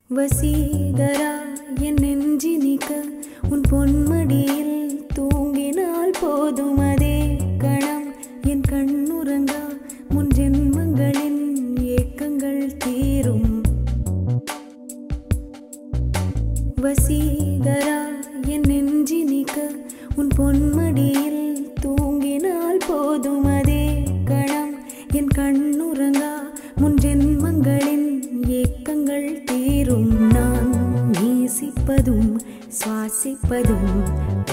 வசீகரா என் நெஞ்சினிக்க உன் பொன்மடியில் தூங்கினால் போதும் அதே கணம் என் கண்ணுறங்கா முன் ஜென்மங்களின் ஏக்கங்கள் தீரும் வசீகரா என் நெஞ்சினிக்க உன் பொன்மடியில் தூங்கினால் போதும் அதே கணம் என் கண்ணுறங்கா முன் ஜென்மங்களின் ஏக்கங்கள் தீரும் நான் நேசிப்பதும் சுவாசிப்பதும்